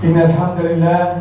إن الحمد لله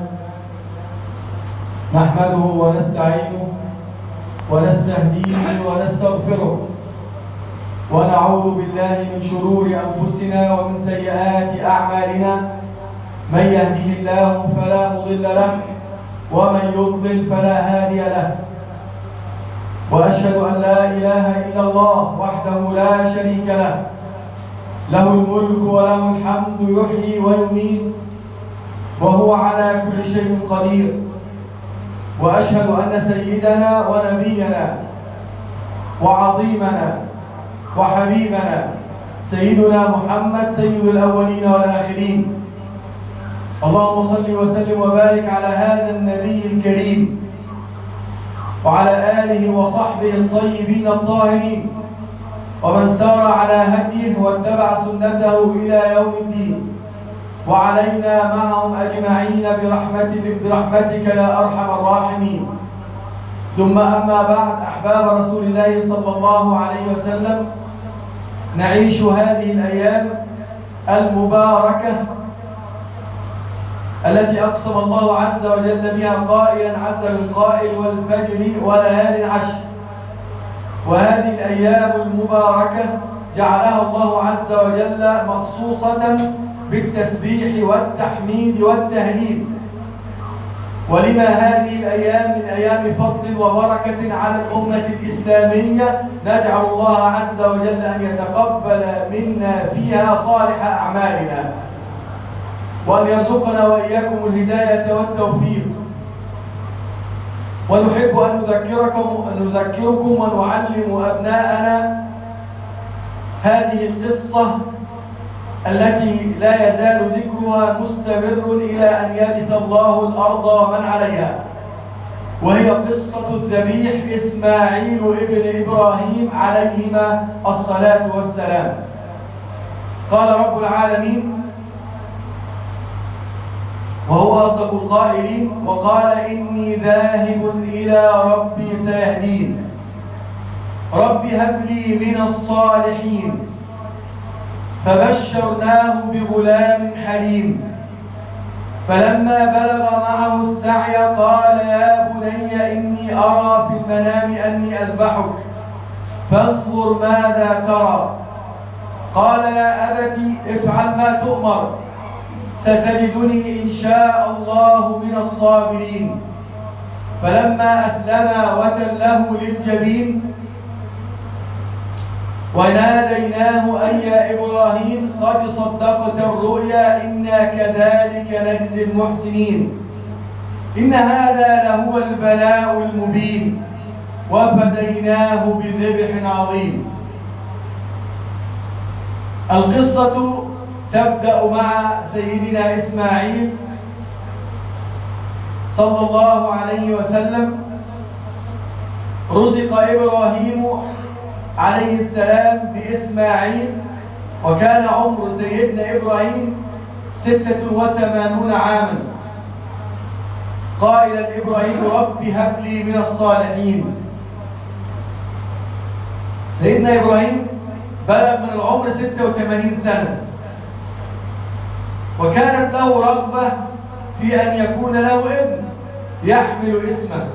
نحمده ونستعينه ونستهديه ونستغفره ونعوذ بالله من شرور أنفسنا ومن سيئات أعمالنا من يهده الله فلا مضل له ومن يضلل فلا هادي له وأشهد أن لا إله إلا الله وحده لا شريك له له الملك وله الحمد يحيي ويميت وهو على كل شيء قدير وأشهد أن سيدنا ونبينا وعظيمنا وحبيبنا سيدنا محمد سيد الأولين والآخرين اللهم صل وسلم وبارك على هذا النبي الكريم وعلى آله وصحبه الطيبين الطاهرين ومن سار على هديه واتبع سنته إلى يوم الدين وعلينا معهم أجمعين برحمتك, برحمتك يا أرحم الراحمين ثم أما بعد أحباب رسول الله صلى الله عليه وسلم نعيش هذه الأيام المباركة التي أقسم الله عز وجل بها قائلا عز من قائل والفجر وليال عشر وهذه الأيام المباركة جعلها الله عز وجل مخصوصة بالتسبيح والتحميد والتهليل ولما هذه الأيام من أيام فضل وبركة على الأمة الإسلامية نجعل الله عز وجل أن يتقبل منا فيها صالح أعمالنا وأن يرزقنا وإياكم الهداية والتوفيق ونحب أن نذكركم أن نذكركم ونعلم أبناءنا هذه القصة التي لا يزال ذكرها مستمر إلى أن يرث الله الأرض ومن عليها وهي قصة الذبيح إسماعيل ابن إبراهيم عليهما الصلاة والسلام قال رب العالمين وهو أصدق القائلين وقال إني ذاهب إلى ربي سيهدين رب هب لي من الصالحين فبشرناه بغلام حليم فلما بلغ معه السعي قال يا بني إني أرى في المنام أني أذبحك فانظر ماذا ترى قال يا أبت افعل ما تؤمر ستجدني إن شاء الله من الصابرين فلما أسلما وتله للجبين وناديناه أي يا إبراهيم قد صدقت الرؤيا إنا كذلك نجزي المحسنين إن هذا لهو البلاء المبين وفديناه بذبح عظيم القصة تبدأ مع سيدنا إسماعيل صلى الله عليه وسلم رزق إبراهيم عليه السلام بإسماعيل وكان عمر سيدنا إبراهيم ستة وثمانون عاما قائلا إبراهيم رب هب لي من الصالحين سيدنا إبراهيم بلغ من العمر 86 سنة وكانت له رغبة في أن يكون له ابن يحمل اسمه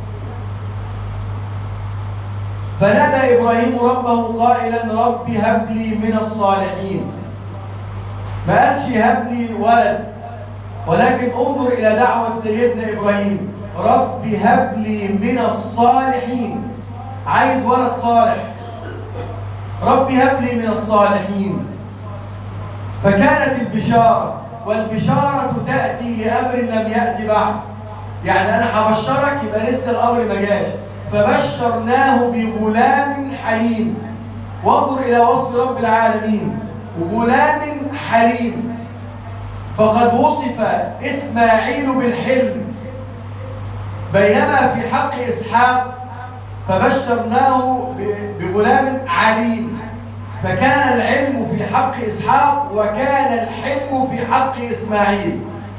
فنادى إبراهيم ربه قائلا رب هب لي من الصالحين ما قالش هب لي ولد ولكن انظر إلى دعوة سيدنا إبراهيم رب هب لي من الصالحين عايز ولد صالح رب هب لي من الصالحين فكانت البشارة والبشارة تأتي لأمر لم يأتي بعد يعني أنا هبشرك يبقى لسه الأمر ما جاش فبشرناه بغلام حليم وانظر إلى وصف رب العالمين غلام حليم فقد وصف إسماعيل بالحلم بينما في حق إسحاق فبشرناه بغلام عليم فكان العلم في حق إسحاق وكان الحلم في حق إسماعيل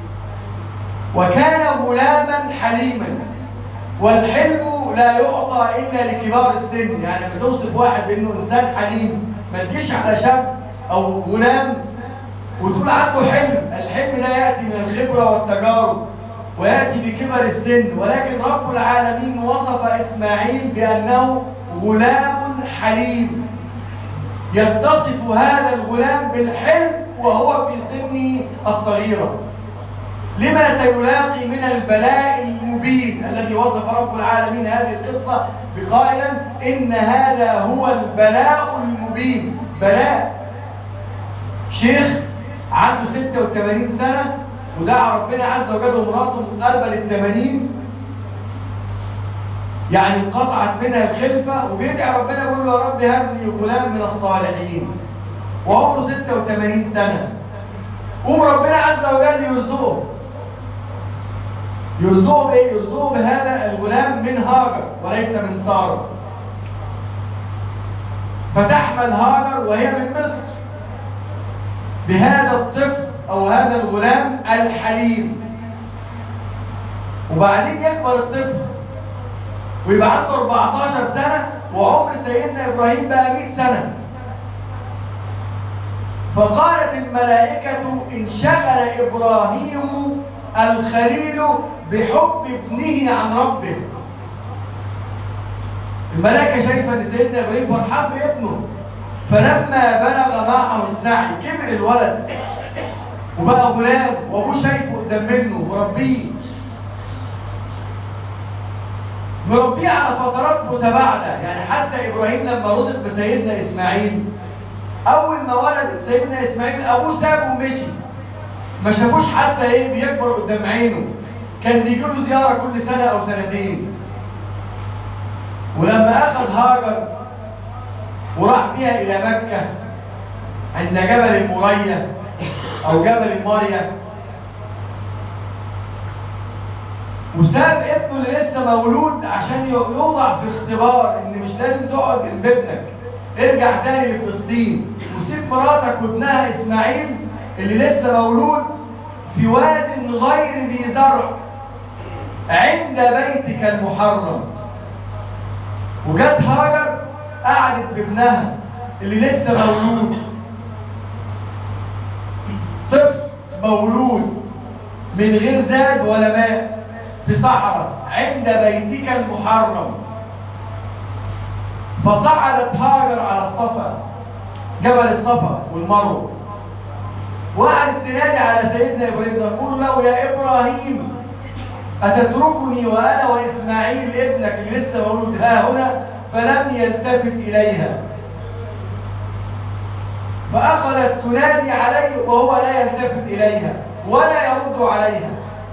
وكان غلاما حليما والحلم لا يعطى إلا لكبار السن يعني لما توصف واحد بأنه إنسان حليم ما تجيش على شاب أو غلام وتقول عنده حلم الحلم ده يأتي من الخبرة والتجارب ويأتي بكبر السن ولكن رب العالمين وصف إسماعيل بأنه غلام حليم يتصف هذا الغلام بالحلم وهو في سنه الصغيرة لما سيلاقي من البلاء المبين الذي وصف رب العالمين هذه القصة بقائلا إن هذا هو البلاء المبين بلاء شيخ عنده 86 سنة ودعا ربنا عز وجل ومراته مقاربة لل 80 يعني انقطعت منها الخلفة وبيدعي ربنا يقول له يا رب هب لي غلام من الصالحين وعمره 86 سنة قوم ربنا عز وجل يرزقه يرزقه بايه؟ يرزقه بهذا الغلام من هاجر وليس من سارة فتحمل هاجر وهي من مصر بهذا الطفل او هذا الغلام الحليم وبعدين يكبر الطفل ويبقى عنده 14 سنة وعمر سيدنا إبراهيم بقى 100 سنة فقالت الملائكة انشغل إبراهيم الخليل بحب ابنه عن ربه الملائكة شايفة أن سيدنا إبراهيم فرحان بابنه فلما بلغ معه السعي كبر الولد وبقى غلام وابوه شايفه قدام منه مربيه مربيه على فترات متباعده يعني حتى ابراهيم لما رزق بسيدنا اسماعيل اول ما ولد سيدنا اسماعيل ابوه سابه ومشي ما شافوش حتى ايه بيكبر قدام عينه كان بيجي له زياره كل سنه او سنتين ولما اخذ هاجر وراح بيها الى مكه عند جبل المريا او جبل المريا وساب ابنه اللي لسه مولود عشان يوضع في اختبار ان مش لازم تقعد جنب ابنك ارجع تاني لفلسطين وسيب مراتك وابنها اسماعيل اللي لسه مولود في واد غير ذي زرع عند بيتك المحرم وجت هاجر قعدت بابنها اللي لسه مولود طفل مولود من غير زاد ولا ماء في صحراء عند بيتك المحرم فصعدت هاجر على الصفا جبل الصفا والمروه وقعدت تنادي على سيدنا ابراهيم تقول له يا ابراهيم اتتركني وانا واسماعيل ابنك اللي لسه مولود ها هنا فلم يلتفت اليها فاخذت تنادي عليه وهو لا يلتفت اليها ولا يرد عليها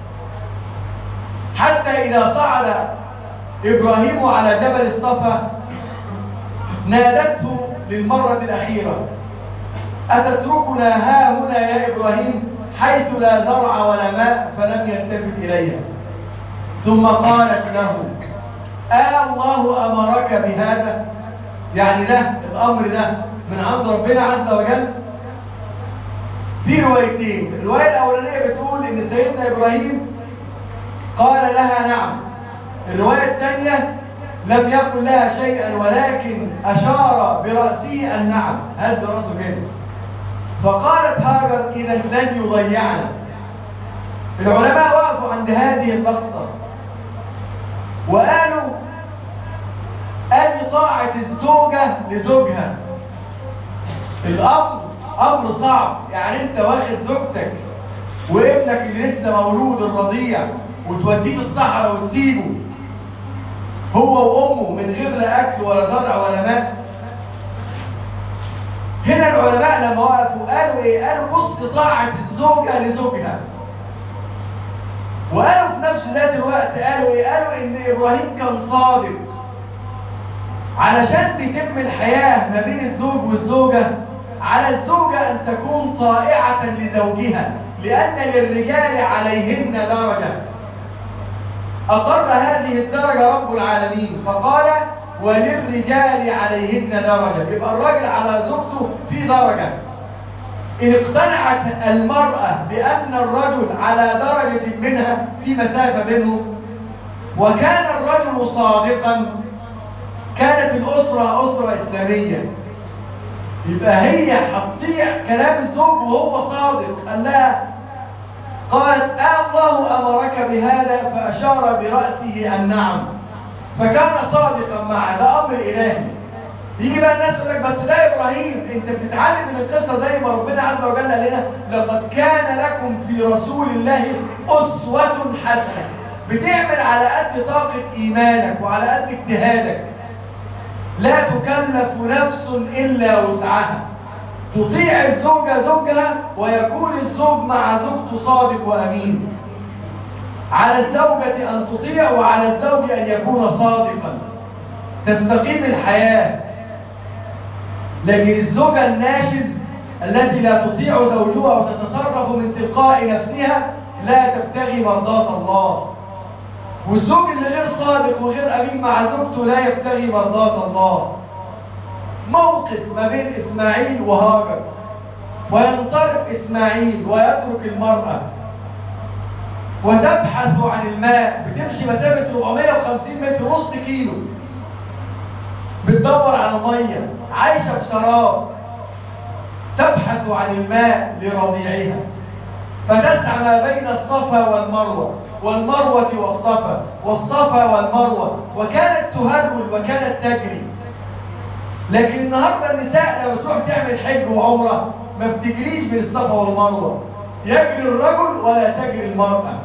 حتى إذا صعد إبراهيم على جبل الصفا نادته للمرة الأخيرة أتتركنا ها هنا يا إبراهيم حيث لا زرع ولا ماء فلم يلتفت إليها ثم قالت له آه الله أمرك بهذا يعني ده الأمر ده من عند ربنا عز وجل في روايتين الرواية الأولانية بتقول إن سيدنا إبراهيم قال لها نعم الرواية الثانية لم يقل لها شيئا ولكن أشار برأسه النعم هز رأسه كده فقالت هاجر إذا لن يضيعنا العلماء وقفوا عند هذه اللقطة وقالوا أدي طاعة الزوجة لزوجها الأمر أمر صعب يعني أنت واخد زوجتك وابنك اللي لسه مولود الرضيع وتوديه في الصحراء وتسيبه هو وامه من غير لا اكل ولا زرع ولا ماء هنا العلماء لما وقفوا قالوا ايه قالوا بص طاعه الزوجه لزوجها وقالوا في نفس ذات الوقت قالوا ايه قالوا ان ابراهيم كان صادق علشان تتم الحياه ما بين الزوج والزوجه على الزوجه ان تكون طائعه لزوجها لان للرجال عليهن درجه أقر هذه الدرجة رب العالمين فقال وللرجال عليهن درجة يبقى الراجل على زوجته في درجة إن اقتنعت المرأة بأن الرجل على درجة منها في مسافة بينهم وكان الرجل صادقا كانت الأسرة أسرة إسلامية يبقى هي هتطيع كلام الزوج وهو صادق قال لها قالت آه الله أمرك بهذا فأشار برأسه النعم فكان صادقا معه ده أمر إلهي يجي بقى الناس يقول لك بس ده ابراهيم انت بتتعلم من القصه زي ما ربنا عز وجل قال لنا لقد كان لكم في رسول الله اسوه حسنه بتعمل على قد طاقه ايمانك وعلى قد اجتهادك لا تكلف نفس الا وسعها تطيع الزوجه زوجها ويكون الزوج مع زوجته صادق وامين على الزوجه ان تطيع وعلى الزوج ان يكون صادقا تستقيم الحياه لكن الزوجة الناشز التي لا تطيع زوجها وتتصرف من تلقاء نفسها لا تبتغي مرضاة الله والزوج اللي غير صادق وغير أمين مع زوجته لا يبتغي مرضاة الله موقف ما بين إسماعيل وهاجر وينصرف إسماعيل ويترك المرأة وتبحث عن الماء بتمشي مسافة 450 متر نص كيلو بتدور على ميه عايشه في سراب تبحث عن الماء لرضيعها فتسعى ما بين الصفا والمروه والمروه والصفا والصفا والمروه وكانت تهرول وكانت تجري لكن النهارده النساء لما تروح تعمل حج وعمره ما بتجريش بين الصفا والمروه يجري الرجل ولا تجري المراه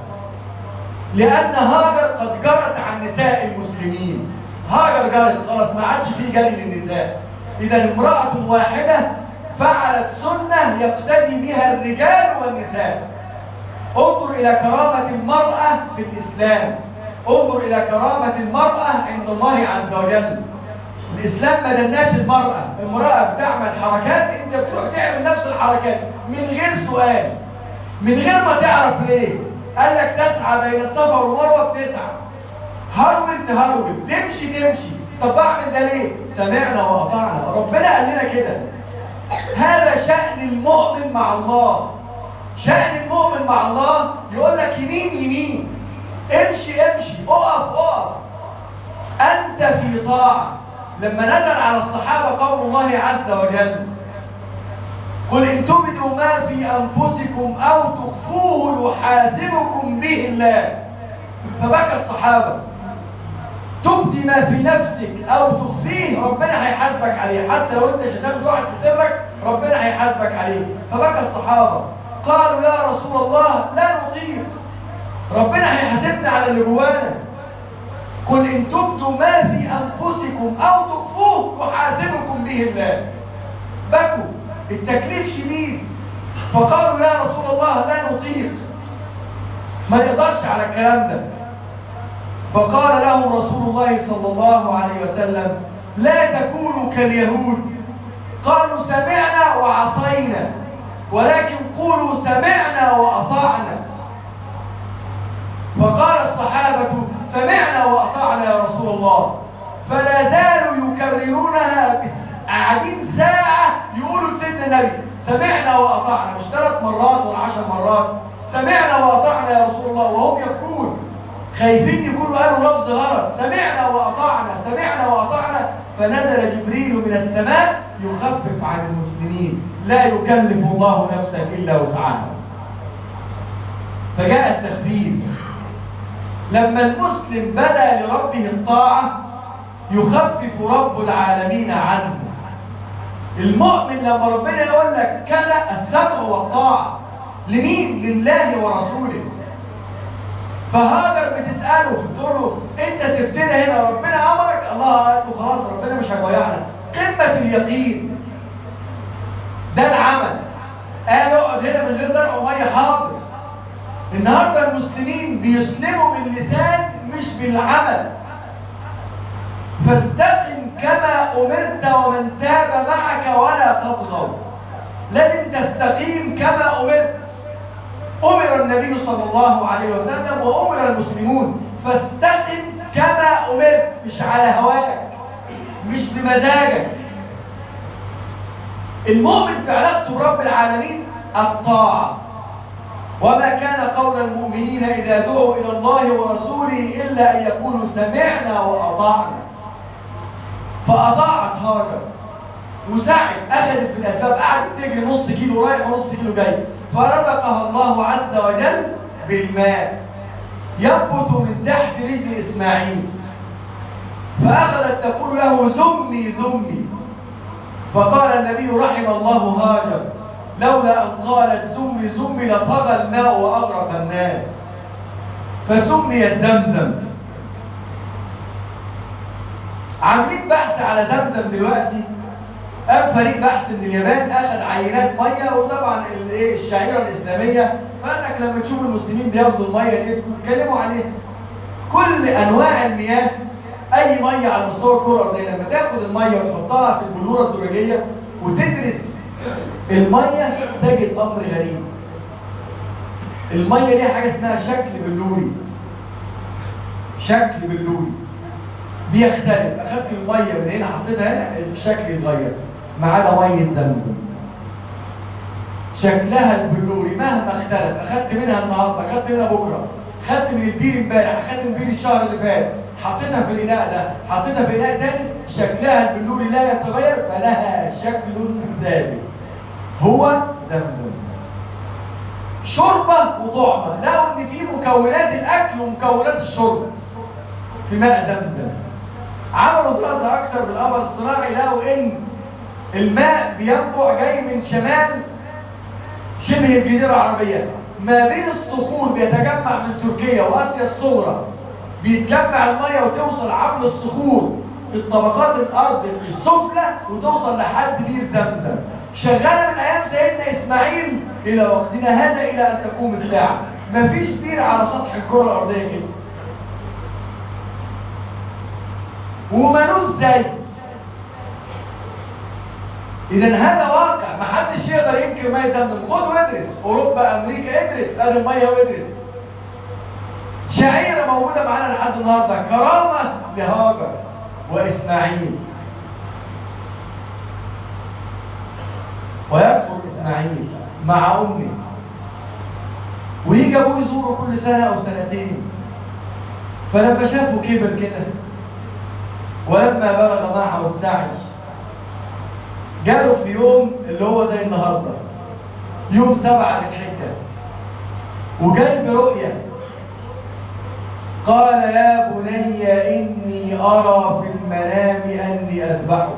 لان هاجر قد جرت عن نساء المسلمين هاجر جرت خلاص ما عادش في جري للنساء اذا امراه واحده فعلت سنه يقتدي بها الرجال والنساء انظر الى كرامه المراه في الاسلام انظر الى كرامه المراه عند الله عز وجل الاسلام ما دناش المراه المراه بتعمل حركات انت بتروح تعمل نفس الحركات من غير سؤال من غير ما تعرف ليه قال لك تسعى بين الصفا والمروه بتسعى هرول تهرول تمشي تمشي طب بعمل ده ليه سمعنا واطعنا ربنا قال لنا كده هذا شأن المؤمن مع الله شأن المؤمن مع الله يقول لك يمين يمين امشي امشي اقف اقف انت في طاعه لما نزل على الصحابه قول الله عز وجل قل ان تبدوا ما في انفسكم او تخفوه يحاسبكم به الله فبكى الصحابه تبدي ما في نفسك او تخفيه ربنا هيحاسبك عليه حتى لو انت شتمت واحد في سرك ربنا هيحاسبك عليه فبكى الصحابه قالوا يا رسول الله لا نطيق ربنا هيحاسبنا على اللي جوانا قل ان تبدوا ما في انفسكم او تخفوه يحاسبكم به الله بكوا التكليف شديد فقالوا يا رسول الله لا نطيق ما نقدرش على الكلام ده فقال لهم رسول الله صلى الله عليه وسلم لا تكونوا كاليهود قالوا سمعنا وعصينا ولكن قولوا سمعنا وأطعنا فقال الصحابة سمعنا وأطعنا يا رسول الله فلا زالوا يكررونها قاعدين ساعة يقولوا لسيدنا النبي سمعنا وأطعنا مش ثلاث مرات ولا عشر مرات سمعنا وأطعنا يا رسول الله وهم يبكون خايفين يكونوا قالوا لفظ غلط سمعنا وأطعنا سمعنا وأطعنا فنزل جبريل من السماء يخفف عن المسلمين لا يكلف الله نفسا إلا وسعها فجاء التخفيف لما المسلم بدا لربه الطاعة يخفف رب العالمين عنه المؤمن لما ربنا يقول لك كذا السمع والطاعة لمين؟ لله ورسوله فهاجر بتسأله بتقول له أنت سبتنا هنا ربنا أمرك الله قال له خلاص ربنا مش هيضيعنا قمة اليقين ده العمل قال اقعد هنا من غير زرع ومية حاضر النهارده المسلمين بيسلموا باللسان مش بالعمل فاستقم كما امرت ومن تاب معك ولا تطغوا لازم تستقيم كما امرت امر النبي صلى الله عليه وسلم وامر المسلمون فاستقم كما امرت مش على هواك مش بمزاجك المؤمن في علاقته برب العالمين الطاعه وما كان قول المؤمنين إذا دعوا إلى الله ورسوله إلا أن يقولوا سمعنا وأطعنا فأطاعت هاجر وسعت اخذت بالاسباب قعدت تجري نص كيلو رايح ونص كيلو جاي فرزقها الله عز وجل بالماء ينبت من تحت رجل اسماعيل فاخذت تقول له زمي زمي فقال النبي رحم الله هاجر لولا ان قالت زمي زمي لطغى الماء واغرق الناس فسميت زمزم عاملين بحث على زمزم دلوقتي قام فريق بحث من اليابان اخذ عينات ميه وطبعا الايه الشعيره الاسلاميه فقال لك لما تشوف المسلمين بياخدوا الميه دي بيتكلموا عليها كل انواع المياه اي ميه على مستوى الكره الارضيه لما تاخد الميه وتحطها في البلوره الزجاجيه وتدرس الميه تجد امر غريب الميه ليها حاجه اسمها شكل بلوري شكل بلوري بيختلف اخدت الميه من هنا حطيتها هنا الشكل يتغير ما عدا ميه زمزم شكلها البلوري مهما اختلف اخدت منها النهارده اخدت منها بكره خدت من البير امبارح اخدت من البير الشهر اللي فات حطيتها في الاناء ده حطيتها في اناء تاني شكلها البلوري لا يتغير فلها شكل ثابت هو زمزم شوربه وطعمه لقوا ان في مكونات الاكل ومكونات الشرب في ماء زمزم عملوا دراسه اكتر بالقمر الصناعي لقوا ان الماء بينبع جاي من شمال شبه الجزيره العربيه ما بين الصخور بيتجمع من تركيا واسيا الصغرى بيتجمع الميه وتوصل عبر الصخور في الطبقات الارض السفلى وتوصل لحد بير زمزم شغاله من ايام سيدنا اسماعيل الى وقتنا هذا الى ان تقوم الساعه مفيش بير على سطح الكره الارضيه كده ومالوش زي اذا هذا واقع ما حدش يقدر ينكر ميه زمزم خد وادرس اوروبا امريكا ادرس ادي الميه وادرس شعيره موجوده معانا لحد النهارده كرامه لهاجر واسماعيل ويكبر اسماعيل مع امه ويجي ابوه يزوره كل سنه او سنتين فلما شافه كبر كده ولما بلغ معه السعي جاله في يوم اللي هو زي النهارده يوم سبعة من الحجة وجاي برؤية قال يا بني إني أرى في المنام أني أذبحك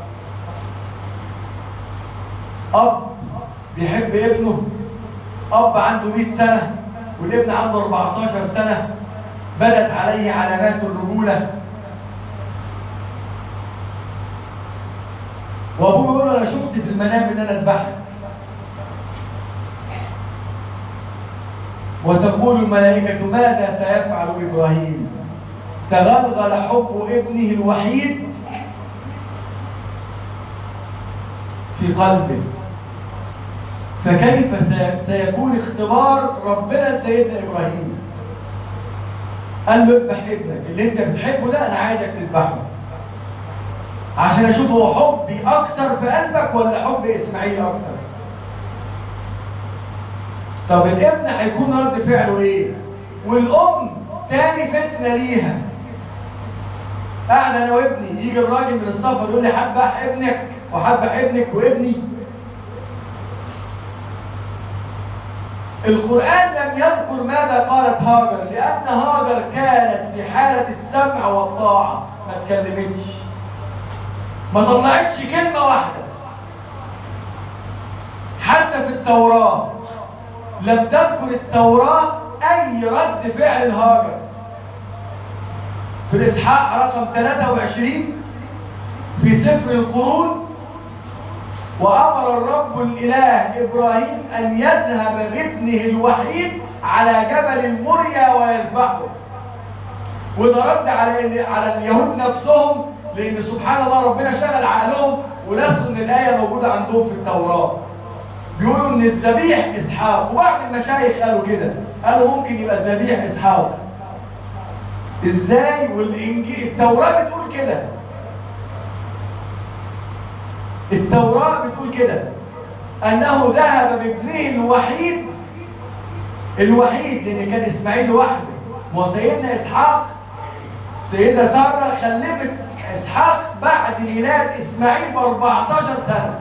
أب بيحب ابنه أب عنده 100 سنة والابن عنده 14 سنة بدت عليه علامات الرجولة وابوه يقول له انا شفت في المنام ان انا اذبحك وتقول الملائكة ماذا سيفعل إبراهيم تغلغل حب ابنه الوحيد في قلبه فكيف سيكون اختبار ربنا لسيدنا إبراهيم قال له اذبح ابنك اللي انت بتحبه ده انا عايزك تذبحه عشان اشوف هو حبي اكتر في قلبك ولا حب اسماعيل اكتر طب الابن هيكون رد فعله ايه والام تاني فتنه ليها قاعد انا وابني يجي الراجل من السفر يقول لي هذبح ابنك وهذبح ابنك وابني القرآن لم يذكر ماذا قالت هاجر لأن هاجر كانت في حالة السمع والطاعة ما اتكلمتش ما طلعتش كلمة واحدة حتى في التوراة لم تذكر التوراة أي رد فعل هاجر في الإسحاق رقم 23 في سفر القرون وأمر الرب الإله إبراهيم أن يذهب بابنه الوحيد على جبل المريا ويذبحه وده رد على على اليهود نفسهم لأن سبحان الله ربنا شغل عقلهم ونسوا إن الآية موجودة عندهم في التوراة بيقولوا إن الذبيح إسحاق وبعض المشايخ قالوا كده قالوا ممكن يبقى الذبيح إسحاق إزاي والإنجيل التوراة بتقول كده التوراة بتقول كده أنه ذهب بابنه الوحيد الوحيد لأن كان إسماعيل وحده وسيدنا إسحاق السيدة سارة خلفت إسحاق بعد ميلاد إسماعيل ب 14 سنة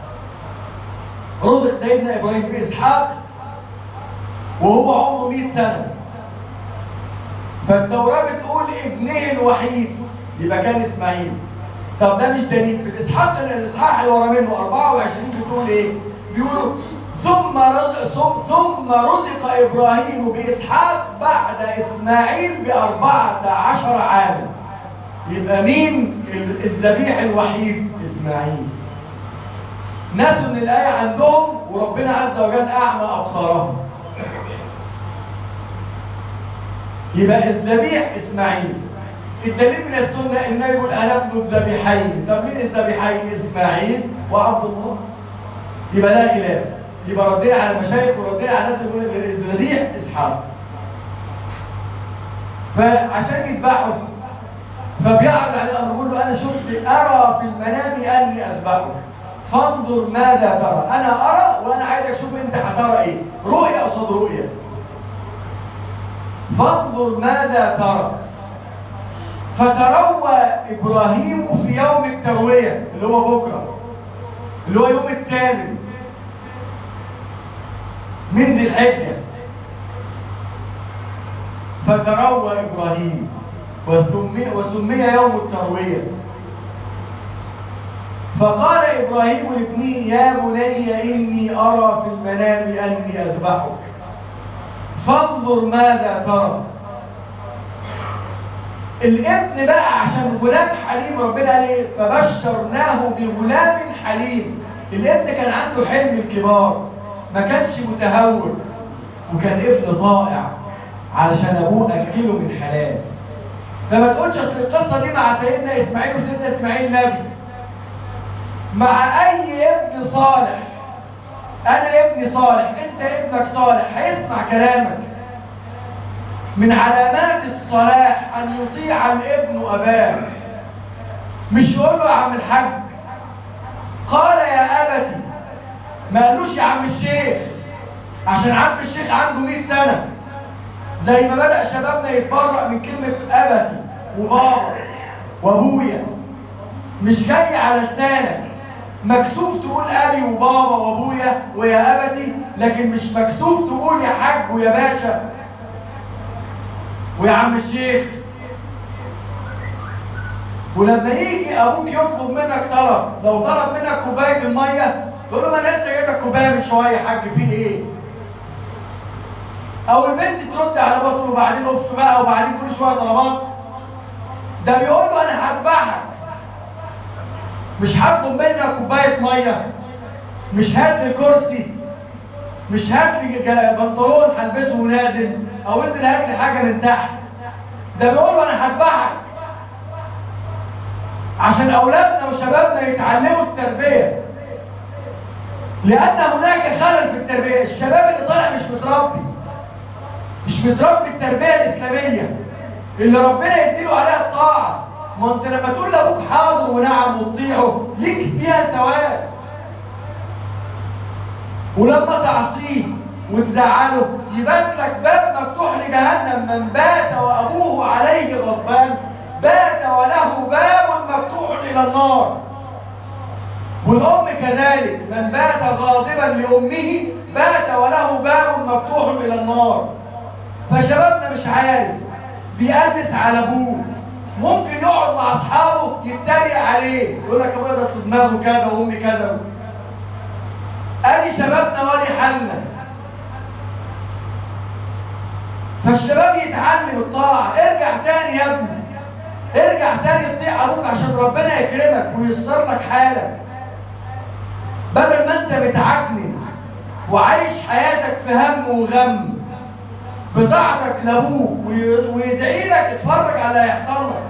رزق سيدنا إبراهيم بإسحاق وهو عمره 100 سنة فالتوراة بتقول ابنه الوحيد يبقى كان إسماعيل طب ده مش دليل في الإسحاق الإصحاح اللي ورا منه 24 بتقول إيه؟ بيقولوا ثم رزق ثم رزق إبراهيم بإسحاق بعد إسماعيل بأربعة عشر عاما يبقى مين الذبيح الوحيد إسماعيل نسوا ان الآية عندهم وربنا عز وجل أعمى أبصارهم يبقى الذبيح إسماعيل الدليل من السنة إنه يقول أنا ابن الذبيحين طب مين الذبيحين إسماعيل وعبد الله يبقى لا خلاف يبقى ردينا على المشايخ وردينا على الناس اللي بيقولوا الذبيح إسحاق فعشان يذبحوا فبيعرض عليه الأمر يقول له أنا شفت أرى في المنام أني أذبحك فانظر ماذا ترى أنا أرى وأنا عايز أشوف أنت هترى إيه رؤية قصاد رؤية فانظر ماذا ترى فتروى إبراهيم في يوم التروية اللي هو بكرة اللي هو يوم الثامن من ذي الحجة فتروى إبراهيم وسمي, وسمي يوم التروية فقال إبراهيم لابنه يا بني إني أرى في المنام أني أذبحك فانظر ماذا ترى الابن بقى عشان غلام حليم ربنا قال ايه فبشرناه بغلام حليم الابن كان عنده حلم الكبار ما كانش متهور وكان ابن طائع علشان ابوه اكله من حلال فما تقولش اصل القصه دي مع سيدنا اسماعيل وسيدنا اسماعيل نبي مع اي ابن صالح انا ابني صالح انت ابنك صالح هيسمع كلامك من علامات الصلاح ان يطيع الابن اباه مش يقول له يا عم الحاج قال يا ابتي ما قالوش يا عم الشيخ عشان عم الشيخ عنده 100 سنه زي ما بدأ شبابنا يتبرأ من كلمة أبتي وبابا وأبويا مش جاي على لسانك مكسوف تقول أبي وبابا وأبويا ويا أبتي لكن مش مكسوف تقول يا حاج ويا باشا ويا عم الشيخ ولما يجي أبوك يطلب منك طلب لو طلب منك كوباية المية تقول له ما أنا لسه جايبك كوباية من شوية يا حاج فيه إيه؟ او البنت ترد على بطل وبعدين اوف بقى وبعدين كل شويه طلبات ده بيقول له انا هذبحك مش هطلب منك كوبايه ميه مش هات لي كرسي مش هات لي بنطلون هلبسه ونازل او انزل هات لي حاجه من تحت ده بيقول له انا هذبحك عشان اولادنا وشبابنا يتعلموا التربيه لان هناك خلل في التربيه الشباب اللي طالع مش متربي مش متربي التربيه الاسلاميه اللي ربنا يديله عليها الطاعه ما انت لما تقول لابوك حاضر ونعم وتطيعه ليك فيها الثواب ولما تعصيه وتزعله يبات لك باب مفتوح لجهنم من بات وابوه عليه غضبان بات وله باب مفتوح الى النار والام كذلك من بات غاضبا لامه بات وله باب مفتوح الى النار فشبابنا مش عارف بيقلس على ابوه ممكن يقعد مع اصحابه يتريق عليه يقول لك ابويا ده دماغه كذا وامي كذا ادي شبابنا وادي حالنا فالشباب يتعلم الطاعه ارجع تاني يا ابني ارجع تاني تطيع ابوك عشان ربنا يكرمك وييسر لك حالك بدل ما انت بتعجن وعايش حياتك في هم وغم بطاعتك لابوك ويدعي لك اتفرج على اللي هيحصل لك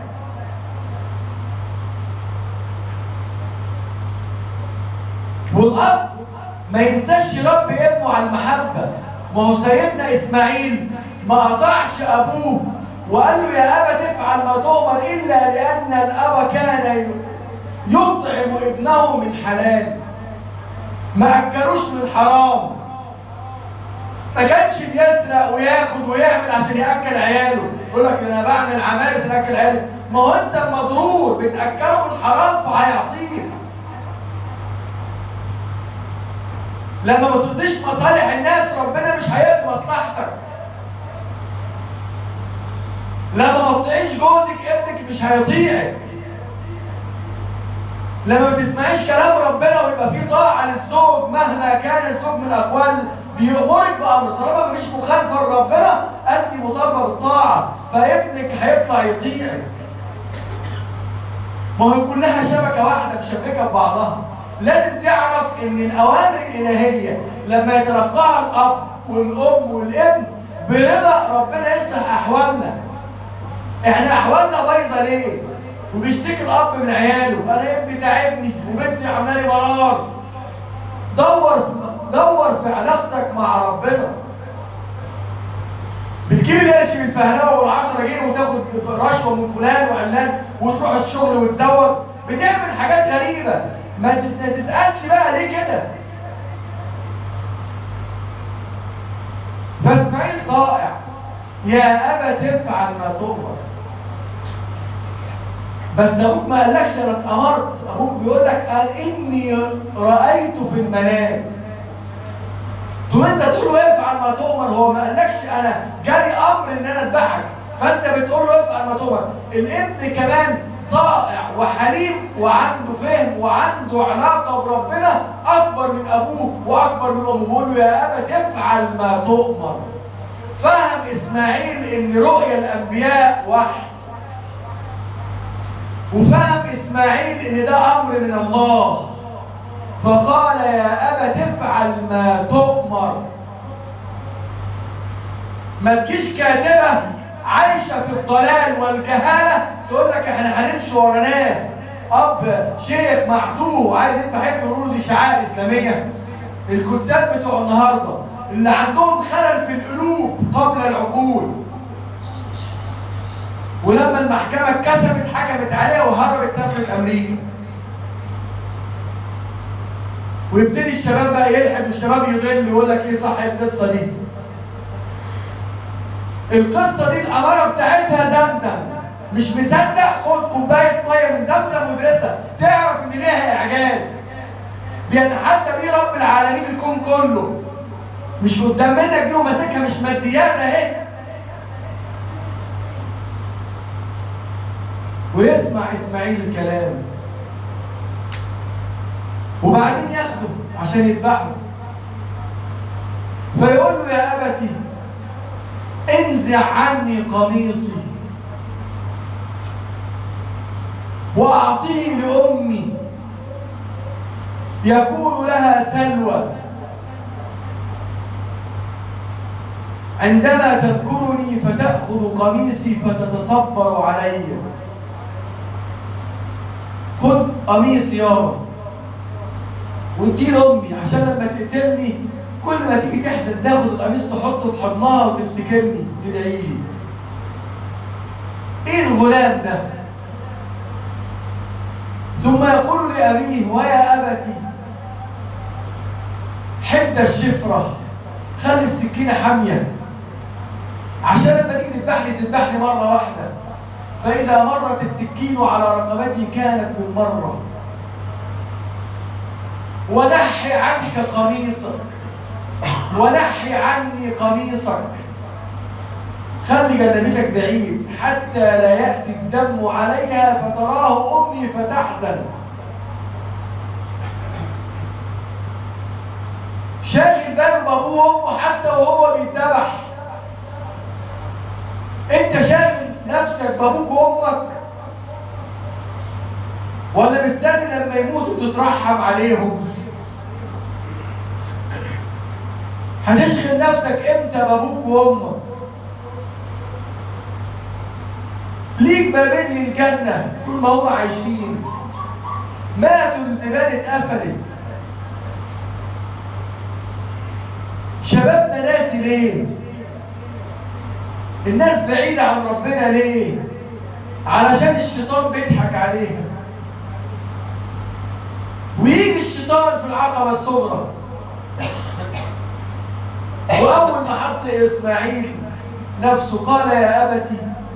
والاب ما ينساش يربي ابنه على المحبه ما هو سيدنا اسماعيل ما قطعش ابوه وقال له يا ابا تفعل ما تؤمر الا لان الاب كان يطعم ابنه من حلال ما اكلوش من حرام ما كانش بيسرق وياخد ويعمل عشان ياكل عياله يقول لك انا بعمل عمايل اكل عيالي ما هو انت المضرور بتاكله من حرام فهيعصيك لما ما ترضيش مصالح الناس ربنا مش هيقضي مصلحتك لما ما تطيعش جوزك ابنك مش هيطيعك لما ما تسمعيش كلام ربنا ويبقى في طاعه للزوج مهما كان الزوج من الاقوال بيأمرك بأمر طالما مفيش مخالفة لربنا أنت مطالبة بالطاعة فابنك هيطلع يطيعك ما هي كلها شبكة واحدة مشبكة ببعضها لازم تعرف ان الأوامر الإلهية لما يتلقاها الأب والأم والابن برضا ربنا يصلح أحوالنا احنا أحوالنا بايظة ليه؟ وبيشتكي الأب من عياله أنا ابني تعبني وبنتي عمالي مرار دور في دور في علاقتك مع ربنا بتجيب القرش من الفهلاوه والعشرة جنيه وتاخد رشوه من فلان وعلان وتروح الشغل وتزوج بتعمل حاجات غريبه ما تسالش بقى ليه كده فاسماعيل طائع يا ابا تفعل ما تؤمر بس ابوك ما قالكش انا اتامرت ابوك بيقول لك قال اني رايت في المنام ثم انت تقول له افعل ما تؤمر هو ما قالكش انا جالي امر ان انا اذبحك فانت بتقول له افعل ما تؤمر الابن كمان طائع وحليم وعنده فهم وعنده علاقه بربنا اكبر من ابوه واكبر من امه بيقول له يا ابا تفعل ما تؤمر فهم اسماعيل ان رؤيا الانبياء وحي وفهم اسماعيل ان ده امر من الله فقال يا أبا تفعل ما تؤمر ما تجيش كاتبة عايشة في الضلال والجهالة تقول لك احنا هنمشي ورا ناس أب شيخ معدوه عايز يذبح ابنه يقولوا دي شعائر إسلامية الكتاب بتوع النهارده اللي عندهم خلل في القلوب قبل العقول ولما المحكمة اتكسبت حكمت عليها وهربت سافرت أمريكا ويبتدي الشباب بقى يلحد والشباب يضل يقول لك ايه صح القصه دي القصه دي الاماره بتاعتها زمزم مش مصدق خد كوبايه ميه من زمزم وادرسها تعرف ان ليها اعجاز بيتحدى بيه رب العالمين الكون كله مش قدام منك دي وماسكها مش ماديات اهي ويسمع اسماعيل الكلام وبعدين ياخده عشان يذبحه فيقول له يا أبتي انزع عني قميصي وأعطيه لأمي يكون لها سلوى عندما تذكرني فتأخذ قميصي فتتصبر علي خذ قميصي يابا واديه لامي عشان لما تقتلني كل ما تيجي تحزن تاخد القميص تحطه في حضنها وتفتكرني تدعي لي ايه الغلام ده ثم يقول لأبيه ويا أبتي حد الشفرة خلي السكينة حامية عشان لما تيجي تذبحني تذبحني مرة واحدة فإذا مرت السكين على رقبتي كانت من مرة ونحي عنك قميصك ونحي عني قميصك خلي جنبتك بعيد حتى لا يأتي الدم عليها فتراه أمي فتحزن شاغل باله بابوه وامه حتى وهو بيتذبح انت شاغل نفسك بابوك وامك ولا مستني لما يموتوا تترحم عليهم هتشغل نفسك امتى بابوك وامك ليك بابين للجنة طول ما هم عايشين ماتوا البلاد اتقفلت شبابنا ناسي ليه الناس بعيدة عن ربنا ليه علشان الشيطان بيضحك عليها ويجي الشيطان في العقبة الصغرى وأول ما حط إسماعيل نفسه قال يا أبتي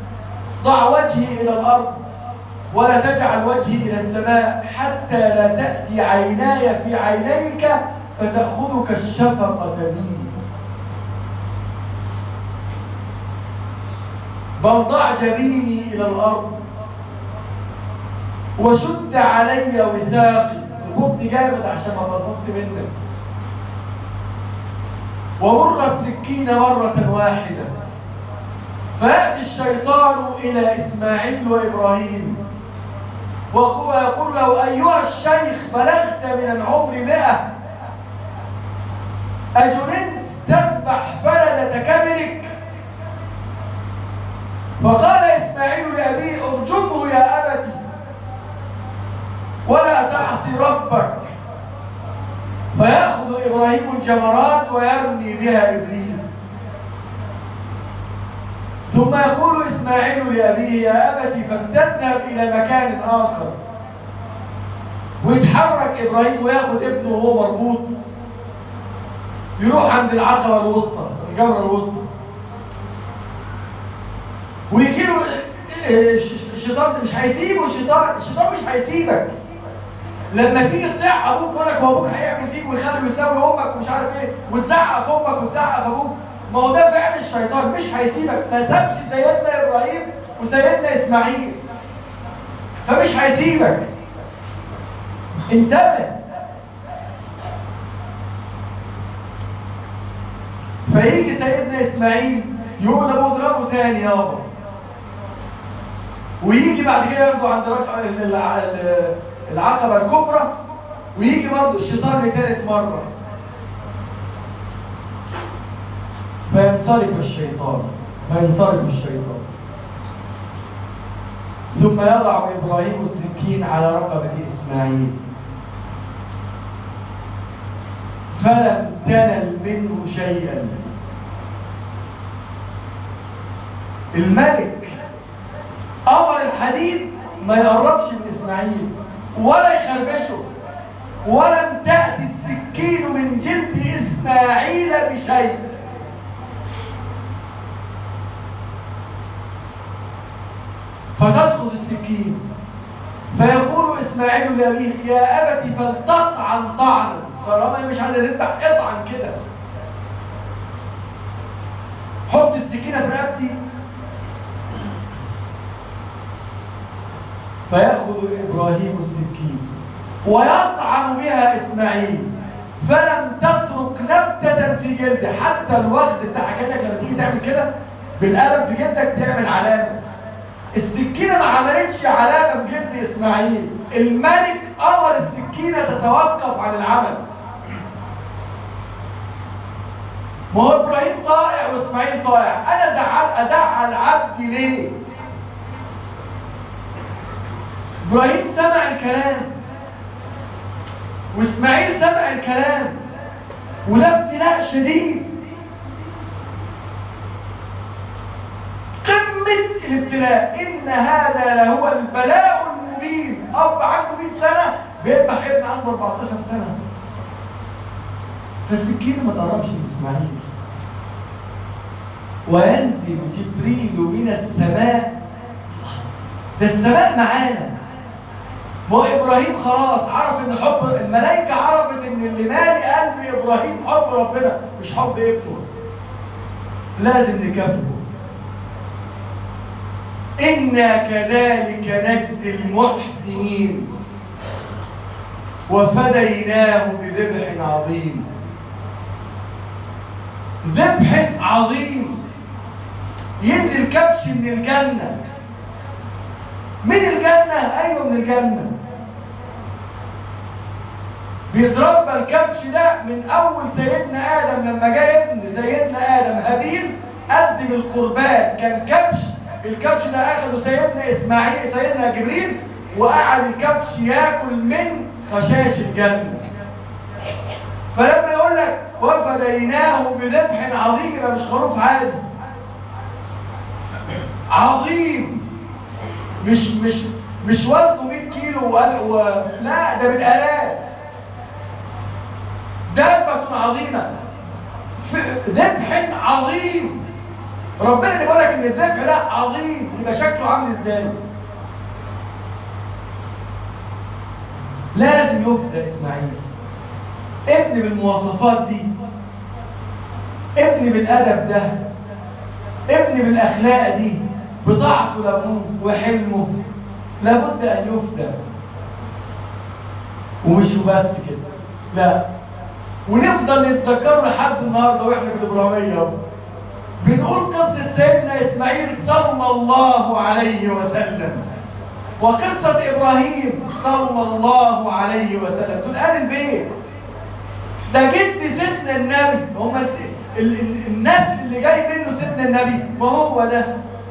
ضع وجهي إلى الأرض ولا تجعل وجهي إلى السماء حتى لا تأتي عيناي في عينيك فتأخذك الشفقة بي بل ضع جبيني إلى الأرض وشد علي وثاقي البطن جامد عشان ما تنص منك ومر السكين مرة واحدة فيأتي الشيطان إلى إسماعيل وإبراهيم ويقول له أيها الشيخ بلغت من العمر مئة أجننت تذبح فلدة كبرك فقال إسماعيل لأبيه ارجمه يا أبتي ولا تعصي ربك فيأخذ إبراهيم الجمرات ويرمي بها إبليس ثم يقول إسماعيل لأبيه يا أبتي فلتذهب إلى مكان آخر ويتحرك إبراهيم وياخد ابنه وهو مربوط يروح عند العقبة الوسطى الجمرة الوسطى ويجي له الشيطان مش هيسيبه الشيطان الشيطان مش هيسيبك لما تيجي تطيع ابوك يقول لك هو ابوك هيعمل فيك ويخلي ويساوي امك ومش عارف ايه وتزعق في امك وتزعق في ابوك ما هو ده فعل الشيطان مش هيسيبك ما سابش سيدنا ابراهيم وسيدنا اسماعيل فمش هيسيبك انتبه فيجي سيدنا اسماعيل يقول ابوه اضربه تاني يابا ويجي بعد كده ياخده عند العقبه الكبرى ويجي برضه الشيطان لثالث مره فينصرف الشيطان فينصرف الشيطان ثم يضع ابراهيم السكين على رقبه اسماعيل فلم تنل منه شيئا الملك امر الحديد ما يقربش من اسماعيل ولا يخربشه ولم تأتي السكين من جلد إسماعيل بشيء فتسقط السكين فيقول إسماعيل لأبيه يا أبت فلتطعن طعنا طالما مش عايزة تذبح اطعن كده حط السكينة في رقبتي فيأخذ إبراهيم السكين ويطعن بها إسماعيل فلم تترك نبتة في جلده حتى الوغز بتاع جلدك لما تيجي تعمل كده بالقلم في جلدك تعمل علامة السكينة ما عملتش علامة بجلد إسماعيل الملك أمر السكينة تتوقف عن العمل ما هو إبراهيم طائع وإسماعيل طائع أنا زعل أزعل عبدي ليه؟ إبراهيم سمع الكلام وإسماعيل سمع الكلام وده ابتلاء شديد قمة الابتلاء إن هذا لهو البلاء المبين أب عنده 100 سنة بيذبح ابن عنده 14 سنة فالسكينة ما تقربش من إسماعيل وينزل جبريل من السماء ده السماء معانا ما هو ابراهيم خلاص عرف ان حب الملائكه عرفت ان اللي مالي قلب ابراهيم حب ربنا مش حب ابنه لازم نكافئه انا كذلك نجزي المحسنين وفديناه بذبح عظيم ذبح عظيم ينزل كبش من الجنه من الجنه ايوه من الجنه بيتربى الكبش ده من اول سيدنا ادم لما جاء ابن سيدنا ادم هابيل قدم القربان كان كبش الكبش ده اخده سيدنا اسماعيل سيدنا جبريل وقعد الكبش ياكل من خشاش الجنه فلما يقول لك وفديناه بذبح عظيم يبقى مش خروف عادي عظيم مش مش مش وزنه 100 كيلو و... لا ده بالالاف دابة عظيمة ذبح عظيم ربنا اللي بيقول لك ان الذبح ده عظيم يبقى شكله عامل ازاي لازم يفدى اسماعيل ابن بالمواصفات دي ابن بالادب ده ابن بالاخلاق دي بطاعته لابوه وحلمه لابد ان يفدى ومش بس كده لا ونفضل نتذكره لحد النهارده واحنا في الابراهيميه اهو بنقول قصه سيدنا اسماعيل صلى الله عليه وسلم وقصه ابراهيم صلى الله عليه وسلم دول اهل البيت ده جد سيدنا النبي هم النسل اللي جاي منه سيدنا النبي ما هو ده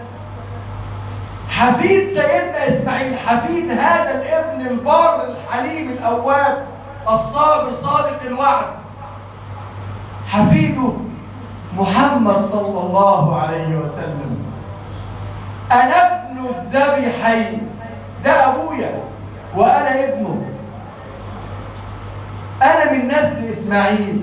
حفيد سيدنا اسماعيل حفيد هذا الابن البار الحليم الاواب الصابر صادق الوعد حفيده محمد صلى الله عليه وسلم انا ابن الذبيحين ده ابويا وانا ابنه انا من نسل اسماعيل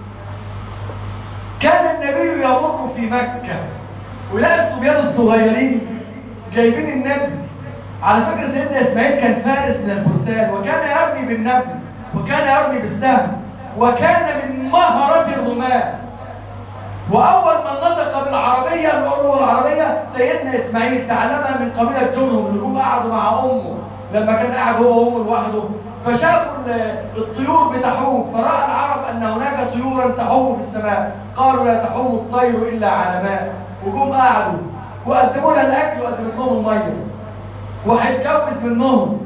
كان النبي يمر في مكه ولقى الصبيان الصغيرين جايبين النبل على فكره سيدنا اسماعيل كان فارس من الفرسان وكان يرمي بالنبل وكان يرمي بالسهم وكان من مهرة الرماة وأول من نطق بالعربية اللغة العربية سيدنا إسماعيل تعلمها من قبيلة جرهم اللي هم قعدوا مع أمه لما كان قاعد هو وأمه لوحده فشافوا الطيور بتحوم فرأى العرب أن هناك طيورا تحوم في السماء قالوا لا تحوم الطير إلا على ماء وجم قعدوا وقدموا لها الأكل وقدمت لهم المية وهيتجوز منهم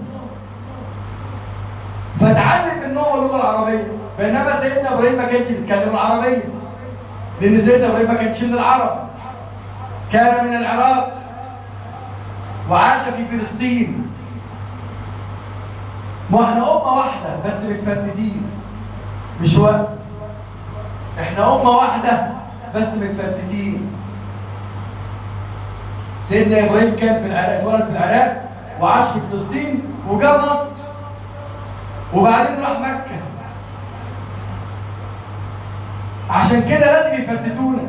فتعلم منهم اللغه العربيه بينما سيدنا ابراهيم ما كانش بيتكلم العربيه لان سيدنا ابراهيم ما كانش من العرب كان من العراق وعاش في فلسطين ما احنا امه واحده بس متفتتين مش وقت احنا امه واحده بس متفتتين سيدنا ابراهيم كان في العراق اتولد في العراق وعاش في فلسطين وجاء مصر وبعدين راح مكة عشان كده لازم يفتتونا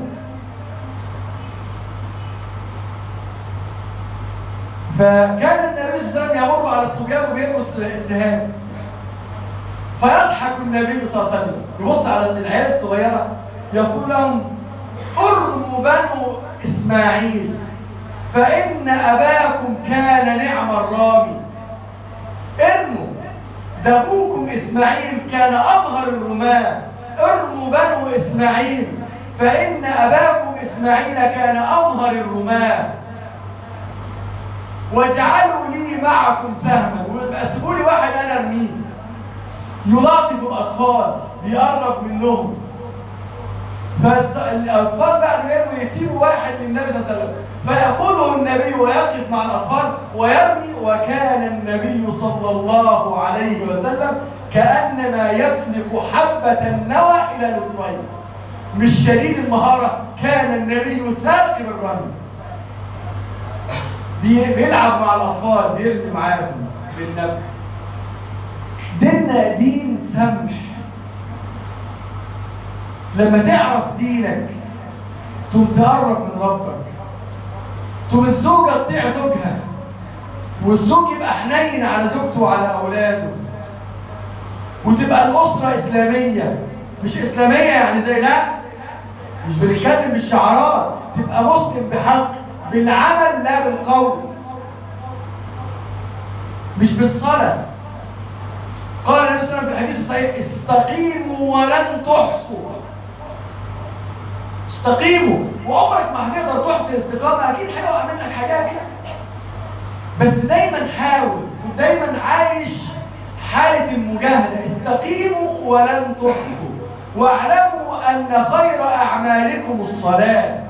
فكان النبي صلى الله عليه وسلم يمر على الصبيان وبيلبس السهام فيضحك النبي صلى الله عليه وسلم يبص على العيال الصغيرة يقول لهم ارموا بنو اسماعيل فإن أباكم كان نعم الرامي ارموا ده ابوكم اسماعيل كان امهر الرماة ارموا بنو اسماعيل فان اباكم اسماعيل كان امهر الرماة واجعلوا لي معكم سهما ويبقى سيبوا لي واحد انا ارميه يلاطف الاطفال بيقرب منهم فالاطفال بعد ما يرموا يسيبوا واحد من النبي صلى الله عليه وسلم فيأخذه النبي ويقف مع الأطفال ويرمي وكان النبي صلى الله عليه وسلم كأنما يفلق حبة النوى إلى نصفين مش شديد المهارة كان النبي ثاقب الرمي بيلعب مع الأطفال بيرمي معاهم بالنبي ديننا دين سمح لما تعرف دينك تقوم تقرب من ربك تقوم الزوجة تطيع زوجها والزوج يبقى حنين على زوجته وعلى أولاده وتبقى الأسرة إسلامية مش إسلامية يعني زي لا مش بنتكلم بالشعارات تبقى مسلم بحق بالعمل لا بالقول مش بالصلاة قال النبي صلى الله عليه وسلم في الحديث الصحيح استقيموا ولن تحصوا استقيموا وعمرك ما هتقدر تحسن الاستقامه اكيد هيقع منك حاجات بس دايما حاول ودايما عايش حاله المجاهده استقيموا ولن تحصوا واعلموا ان خير اعمالكم الصلاه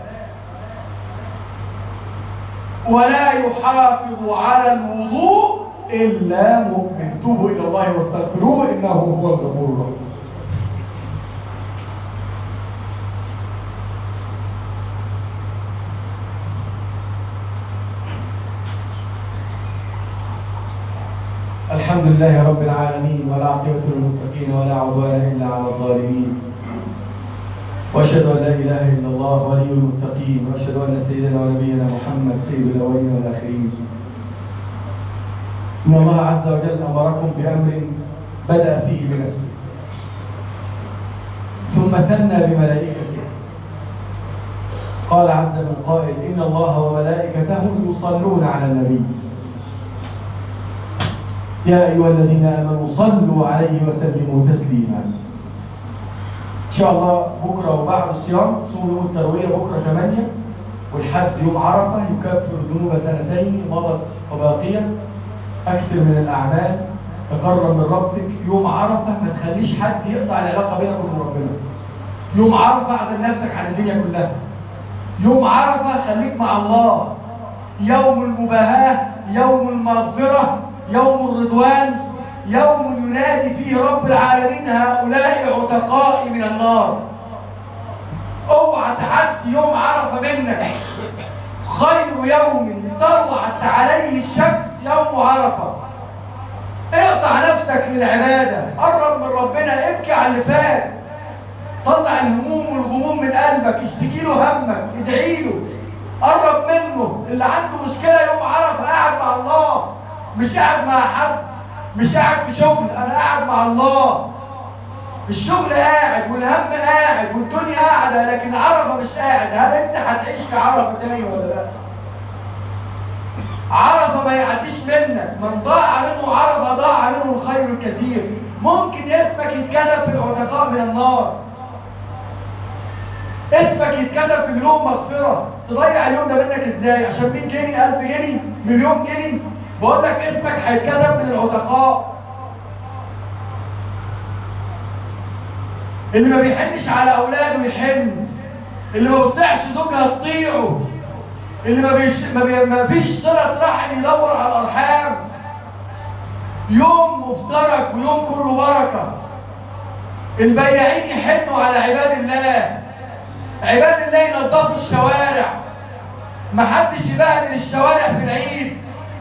ولا يحافظ على الوضوء الا مؤمن توبوا الى الله واستغفروه انه هو الغفور الرحيم الحمد لله رب العالمين ولا عاقبة للمتقين ولا عدوان إلا على الظالمين واشهد ان لا اله الا الله ولي المتقين واشهد ان سيدنا ونبينا محمد سيد الاولين والاخرين ان الله عز وجل امركم بامر بدا فيه بنفسه ثم ثنى بملائكته قال عز من قائل ان الله وملائكته يصلون على النبي يا ايها الذين امنوا صلوا عليه وسلموا تسليما ان شاء الله بكره وبعد الصيام تصوم يوم الترويه بكره 8 والحد يوم عرفه يكفر ذنوب سنتين مضت وباقيه اكثر من الاعمال تقرب من ربك يوم عرفه ما تخليش حد يقطع العلاقه بينك وبين ربنا يوم عرفه اعزل نفسك عن الدنيا كلها يوم عرفه خليك مع الله يوم المباهاه يوم المغفره يوم الرضوان يوم ينادي فيه رب العالمين هؤلاء عتقائي من النار اوعى تعدي يوم عرفه منك خير يوم طلعت عليه الشمس يوم عرفه اقطع نفسك للعباده قرب من ربنا ابكي على اللي فات طلع الهموم والغموم من قلبك اشتكي له همك ادعي له قرب منه اللي عنده مشكله يوم عرفه قاعد مع الله مش قاعد مع حد مش قاعد في شغل انا قاعد مع الله الشغل قاعد والهم قاعد والدنيا قاعده لكن عرفه مش قاعد هل انت هتعيش في عرفه تاني ولا لا عرفه ما يعديش منك من ضاع منه عرفه ضاع منه الخير الكثير ممكن اسمك يتكتب في العتقاء من النار اسمك يتكتب في مليون مغفره تضيع اليوم ده منك ازاي عشان 100 جنيه 1000 جنيه مليون جنيه بقول لك اسمك هيتكتب من العتقاء اللي ما بيحنش على اولاده يحن اللي ما بتطيعش زوجها تطيعه اللي ما بيش ما, بي... ما فيش صله رحم يدور على الارحام يوم مفترج ويوم كله بركه البياعين يحنوا على عباد الله عباد الله ينظفوا الشوارع ما حدش يبهدل الشوارع في العيد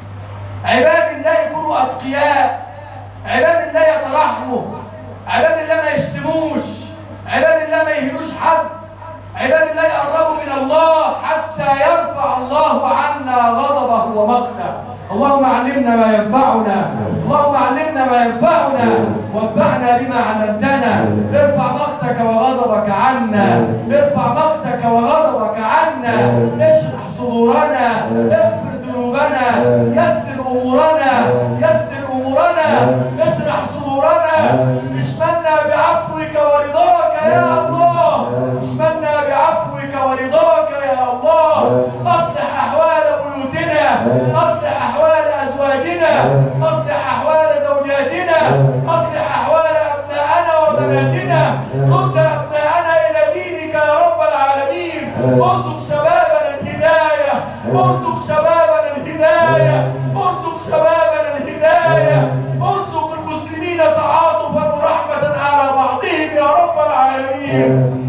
عباد الله يكونوا اتقياء عباد الله يترحموا عباد الله ما يشتموش عباد الله ما يهنوش حد عباد الله يقربوا من الله حتى يرفع الله عنا غضبه ومقته اللهم علمنا ما ينفعنا اللهم علمنا ما ينفعنا وانفعنا بما علمتنا ارفع مقتك وغضبك عنا ارفع مقتك وغضبك عنا اشرح صدورنا اغفر ذنوبنا يسر امورنا يسر امورنا اشرح صدورنا اشملنا بعفوك ورضاك يا الله اشملنا بعفوك ورضاك يا الله اصلح احوال بيوتنا اصلح احوال ازواجنا اصلح احوال زوجاتنا اصلح احوال ابنائنا وبناتنا رد ابنائنا الى دينك يا رب العالمين ارزق شبابنا الهدايه ارزق شبابنا الهدايه ارزق شبابنا الهدايه ارزق المسلمين تعاطفا ورحمه على بعضهم يا رب العالمين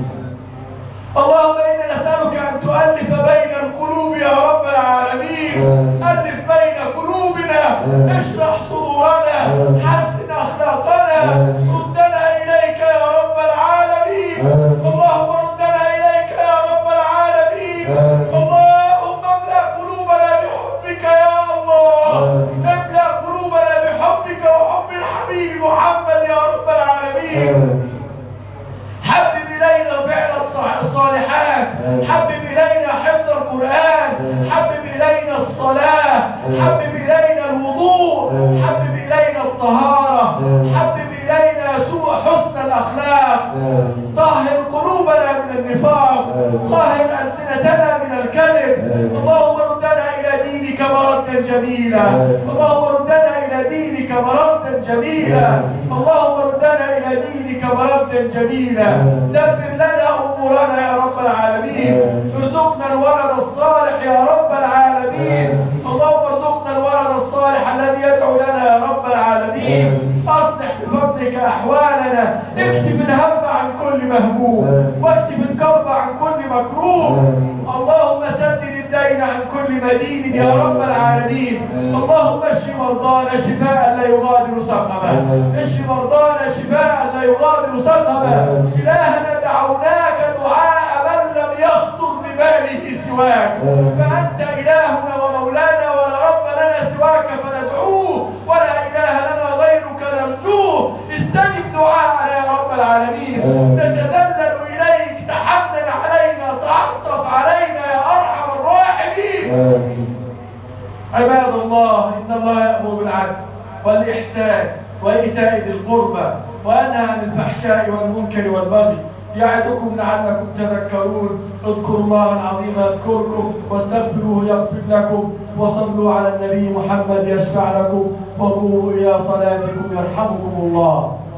اللهم انا نسالك ان تؤلف بين القلوب يا رب العالمين الف بين قلوبنا اشرح صدورنا حسن اخلاقنا ردنا اليك يا رب العالمين اللهم ردنا اليك يا رب العالمين اللهم املا قلوبنا بحبك يا الله املا قلوبنا بحبك وحب الحبيب محمد يا رب العالمين حبب إلينا فعل الص- الصالحات حبب إلينا حفظ القرآن حبب إلينا الصلاة حبب إلينا الوضوء حبب إلينا الطهارة حبب إلينا سوء حسن الأخلاق طهر قلوبنا من النفاق طهر ألسنتنا من الكذب اللهم ردنا إلى دينك مردا جميلا اللهم ردنا إلى دينك مردا جميلا اللهم ردنا إلى دينك مردا جميلا دبر لنا أمورنا يا رب العالمين ارزقنا الولد الصالح يا رب العالمين اللهم ارزقنا الولد الصالح الذي يدعو لنا يا رب العالمين أصلح بفضلك أحوالنا اكشف الهم عن كل مهموم واكشف الكرب عن كل مكروه اللهم سدد الدين عن كل مدين يا رب العالمين اللهم اشف مرضانا شفاء لا يغادر سقما اشف مرضانا شفاء لا يغادر سقما إلهنا دعوناك دعاء سواك آمين. فأنت إلهنا ومولانا ولا رب لنا سواك فندعوه ولا إله لنا غيرك نرجوه استجب دعاءنا يا رب العالمين آمين. نتذلل إليك تحنن علينا تعطف علينا يا أرحم الراحمين آمين عباد الله إن الله يأمر بالعدل والإحسان وإيتاء ذي القربى وينهى عن الفحشاء والمنكر والبغي يعدكم لعلكم تذكرون اذكروا الله العظيم يذكركم واستغفروه يغفر لكم وصلوا على النبي محمد يشفع لكم وقوموا إلى صلاتكم يرحمكم الله